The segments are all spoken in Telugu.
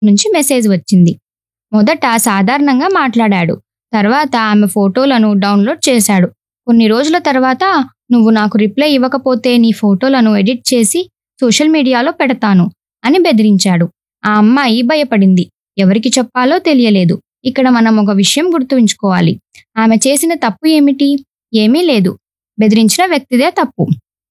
నుంచి మెసేజ్ వచ్చింది మొదట సాధారణంగా మాట్లాడాడు తర్వాత ఆమె ఫోటోలను డౌన్లోడ్ చేశాడు కొన్ని రోజుల తర్వాత నువ్వు నాకు రిప్లై ఇవ్వకపోతే నీ ఫోటోలను ఎడిట్ చేసి సోషల్ మీడియాలో పెడతాను అని బెదిరించాడు ఆ అమ్మాయి భయపడింది ఎవరికి చెప్పాలో తెలియలేదు ఇక్కడ మనం ఒక విషయం గుర్తుంచుకోవాలి ఆమె చేసిన తప్పు ఏమిటి ఏమీ లేదు బెదిరించిన వ్యక్తిదే తప్పు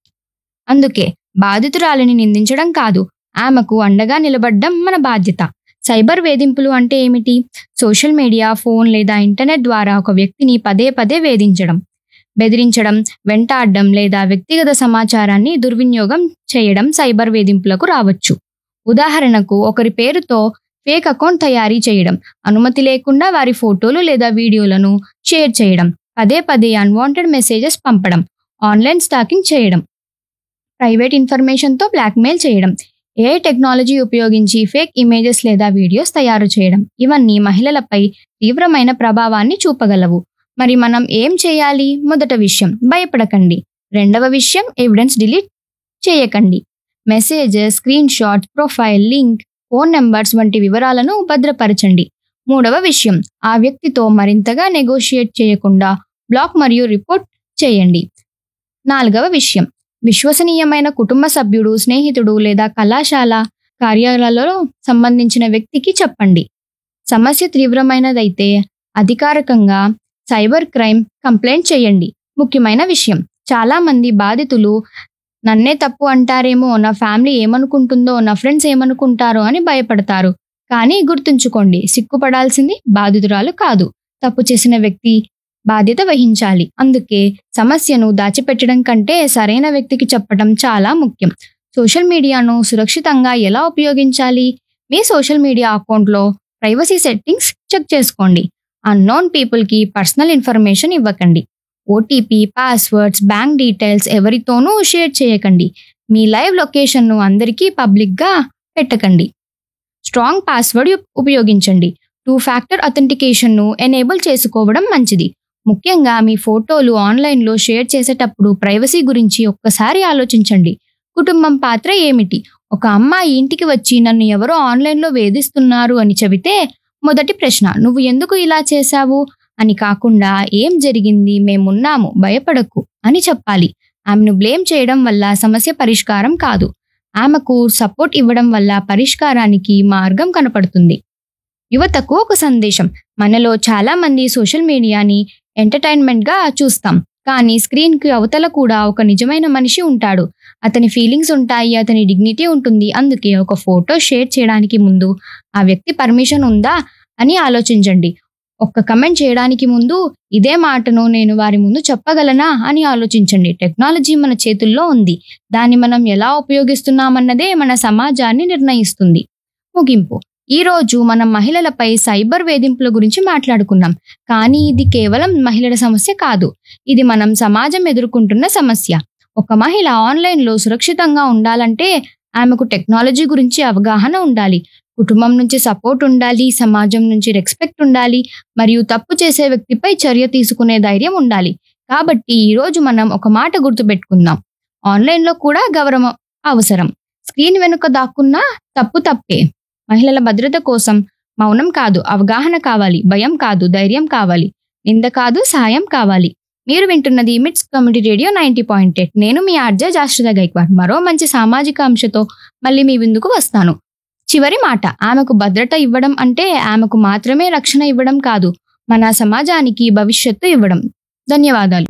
అందుకే బాధితురాలిని నిందించడం కాదు ఆమెకు అండగా నిలబడ్డం మన బాధ్యత సైబర్ వేధింపులు అంటే ఏమిటి సోషల్ మీడియా ఫోన్ లేదా ఇంటర్నెట్ ద్వారా ఒక వ్యక్తిని పదే పదే వేధించడం బెదిరించడం వెంటాడడం లేదా వ్యక్తిగత సమాచారాన్ని దుర్వినియోగం చేయడం సైబర్ వేధింపులకు రావచ్చు ఉదాహరణకు ఒకరి పేరుతో ఫేక్ అకౌంట్ తయారీ చేయడం అనుమతి లేకుండా వారి ఫోటోలు లేదా వీడియోలను షేర్ చేయడం పదే పదే అన్వాంటెడ్ మెసేజెస్ పంపడం ఆన్లైన్ స్టాకింగ్ చేయడం ప్రైవేట్ ఇన్ఫర్మేషన్తో బ్లాక్మెయిల్ చేయడం ఏ టెక్నాలజీ ఉపయోగించి ఫేక్ ఇమేజెస్ లేదా వీడియోస్ తయారు చేయడం ఇవన్నీ మహిళలపై తీవ్రమైన ప్రభావాన్ని చూపగలవు మరి మనం ఏం చేయాలి మొదట విషయం భయపడకండి రెండవ విషయం ఎవిడెన్స్ డిలీట్ చేయకండి messages screenshot profile link phone numbers వంటి వివరాలను భద్రపరచండి మూడవ విషయం ఆ వ్యక్తితో మరింతగా నెగోషియేట్ చేయకుండా బ్లాక్ మరియు రిపోర్ట్ చేయండి నాలుగవ విషయం విశ్వసనీయమైన కుటుంబ సభ్యుడు స్నేహితుడు లేదా కళాశాల కార్యాలయాలలో సంబంధించిన వ్యక్తికి చెప్పండి సమస్య తీవ్రమైనదైతే అధికారికంగా సైబర్ క్రైమ్ కంప్లైంట్ చేయండి ముఖ్యమైన విషయం చాలా మంది బాధితులు నన్నే తప్పు అంటారేమో నా ఫ్యామిలీ ఏమనుకుంటుందో నా ఫ్రెండ్స్ ఏమనుకుంటారో అని భయపడతారు కానీ గుర్తుంచుకోండి సిగ్గుపడాల్సింది బాధితురాలు కాదు తప్పు చేసిన వ్యక్తి బాధ్యత వహించాలి అందుకే సమస్యను దాచిపెట్టడం కంటే సరైన వ్యక్తికి చెప్పడం చాలా ముఖ్యం సోషల్ మీడియాను సురక్షితంగా ఎలా ఉపయోగించాలి మీ సోషల్ మీడియా అకౌంట్లో ప్రైవసీ సెట్టింగ్స్ చెక్ చేసుకోండి అన్నోన్ పీపుల్కి పర్సనల్ ఇన్ఫర్మేషన్ ఇవ్వకండి ఓటీపీ పాస్వర్డ్స్ బ్యాంక్ డీటెయిల్స్ ఎవరితోనూ షేర్ చేయకండి మీ లైవ్ లొకేషన్ను అందరికీ పబ్లిక్గా పెట్టకండి స్ట్రాంగ్ పాస్వర్డ్ ఉప్- ఉపయోగించండి టూ ఫ్యాక్టర్ అథెంటికేషన్ను ఎనేబుల్ చేసుకోవడం మంచిది ముఖ్యంగా మీ ఫోటోలు ఆన్లైన్లో షేర్ చేసేటప్పుడు ప్రైవసీ గురించి ఒక్కసారి ఆలోచించండి కుటుంబం పాత్ర ఏమిటి ఒక అమ్మాయి ఇంటికి వచ్చి నన్ను ఎవరో ఆన్లైన్లో వేధిస్తున్నారు అని చెబితే మొదటి ప్రశ్న నువ్వు ఎందుకు ఇలా చేశావు అని కాకుండా ఏం జరిగింది మేమున్నాము భయపడకు అని చెప్పాలి ఆమెను బ్లేమ్ చేయడం వల్ల సమస్య పరిష్కారం కాదు ఆమెకు సపోర్ట్ ఇవ్వడం వల్ల పరిష్కారానికి మార్గం కనపడుతుంది యువతకు ఒక సందేశం మనలో చాలా మంది సోషల్ మీడియాని ఎంటర్టైన్మెంట్ గా చూస్తాం కానీ స్క్రీన్ కి అవతల కూడా ఒక నిజమైన మనిషి ఉంటాడు అతని ఫీలింగ్స్ ఉంటాయి అతని డిగ్నిటీ ఉంటుంది అందుకే ఒక ఫోటో షేర్ చేయడానికి ముందు ఆ వ్యక్తి పర్మిషన్ ఉందా అని ఆలోచించండి ఒక్క కమెంట్ చేయడానికి ముందు ఇదే మాటను నేను వారి ముందు చెప్పగలనా అని ఆలోచించండి టెక్నాలజీ మన చేతుల్లో ఉంది దాన్ని మనం ఎలా ఉపయోగిస్తున్నామన్నదే మన సమాజాన్ని నిర్ణయిస్తుంది ముగింపు ఈ రోజు మనం మహిళలపై సైబర్ వేధింపుల గురించి మాట్లాడుకున్నాం కానీ ఇది కేవలం మహిళల సమస్య కాదు ఇది మనం సమాజం ఎదుర్కొంటున్న సమస్య ఒక మహిళ ఆన్లైన్లో సురక్షితంగా ఉండాలంటే ఆమెకు టెక్నాలజీ గురించి అవగాహన ఉండాలి కుటుంబం నుంచి సపోర్ట్ ఉండాలి సమాజం నుంచి రెస్పెక్ట్ ఉండాలి మరియు తప్పు చేసే వ్యక్తిపై చర్య తీసుకునే ధైర్యం ఉండాలి కాబట్టి ఈ రోజు మనం ఒక మాట గుర్తుపెట్టుకుందాం ఆన్లైన్లో కూడా గౌరవం అవసరం స్క్రీన్ వెనుక దాక్కున్నా తప్పు తప్పే మహిళల భద్రత కోసం మౌనం కాదు అవగాహన కావాలి భయం కాదు ధైర్యం కావాలి నింద కాదు సాయం కావాలి మీరు వింటున్నది MITS community radio ninety point eight నేను మీ ఆర్జే జాశ్రిత గైక్వాడ్ మరో మంచి సామాజిక అంశతో మళ్ళీ మీ విందుకు వస్తాను చివరి మాట ఆమెకు భద్రత ఇవ్వడం అంటే ఆమెకు మాత్రమే రక్షణ ఇవ్వడం కాదు మన సమాజానికి భవిష్యత్తు ఇవ్వడం ధన్యవాదాలు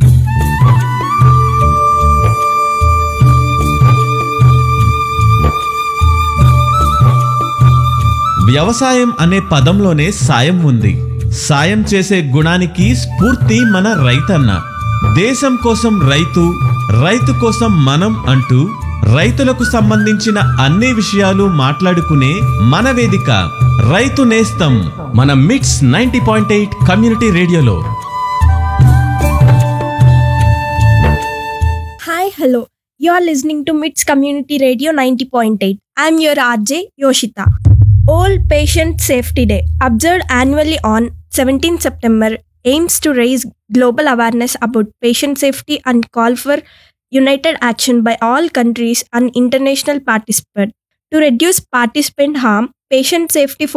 వ్యవసాయం అనే పదంలోనే సాయం ఉంది సాయం చేసే గుణానికి స్ఫూర్తి మన రైతన్న దేశం కోసం రైతు రైతు కోసం మనం అంటూ రైతులకు సంబంధించిన అన్ని విషయాలు మాట్లాడుకునే మన వేదిక రైతు నేస్తం మన MITS ninety point eight community రేడియోలో Hi, hello. You are listening to MITS Community Radio 90.8. I am your RJ Yoshita. All Patient Safety Day, observed annually on 17 September, aims to raise global awareness about patient safety and call for united action by all countries and international participants to reduce participant harm, patient safety